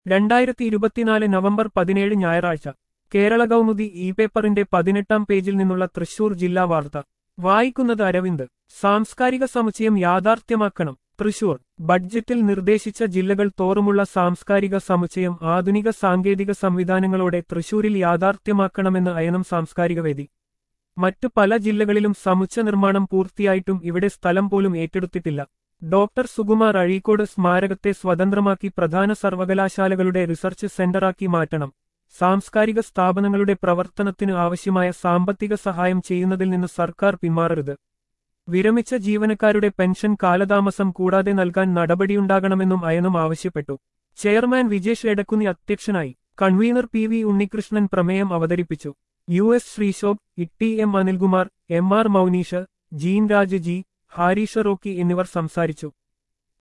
രണ്ടായിരത്തി ഇരുപത്തിനാല് നവംബർ പതിനേഴ് ഞായറാഴ്ച കേരള കൗമുദി ഇ പേപ്പറിന്റെ പതിനെട്ടാം പേജിൽ നിന്നുള്ള തൃശൂർ ജില്ലാ വാർത്ത വായിക്കുന്നത് അരവിന്ദ് സാംസ്കാരിക സമുച്ചയം യാഥാർത്ഥ്യമാക്കണം തൃശൂർ ബഡ്ജറ്റിൽ നിർദ്ദേശിച്ച ജില്ലകൾ തോറുമുള്ള സാംസ്കാരിക സമുച്ചയം ആധുനിക സാങ്കേതിക സംവിധാനങ്ങളോടെ തൃശൂരിൽ യാഥാർത്ഥ്യമാക്കണമെന്ന് അയനം സാംസ്കാരിക വേദി മറ്റു പല ജില്ലകളിലും സമുച്ച നിർമ്മാണം പൂർത്തിയായിട്ടും ഇവിടെ സ്ഥലം പോലും ഏറ്റെടുത്തിട്ടില്ല ഡോക്ടർ സുകുമാർ അഴീക്കോട് സ്മാരകത്തെ സ്വതന്ത്രമാക്കി പ്രധാന സർവകലാശാലകളുടെ റിസർച്ച് സെന്ററാക്കി മാറ്റണം സാംസ്കാരിക സ്ഥാപനങ്ങളുടെ പ്രവർത്തനത്തിന് ആവശ്യമായ സാമ്പത്തിക സഹായം ചെയ്യുന്നതിൽ നിന്ന് സർക്കാർ പിന്മാറരുത് വിരമിച്ച ജീവനക്കാരുടെ പെൻഷൻ കാലതാമസം കൂടാതെ നൽകാൻ നടപടിയുണ്ടാകണമെന്നും അയനും ആവശ്യപ്പെട്ടു ചെയർമാൻ വിജേഷ് എടക്കുന്നി അധ്യക്ഷനായി കൺവീനർ പി വി ഉണ്ണികൃഷ്ണൻ പ്രമേയം അവതരിപ്പിച്ചു U S Sreesobh Itty M Anilkumar M R Mouneesh Jeen Raj G Harisha Rocky എന്നിവർ സംസാരിച്ചു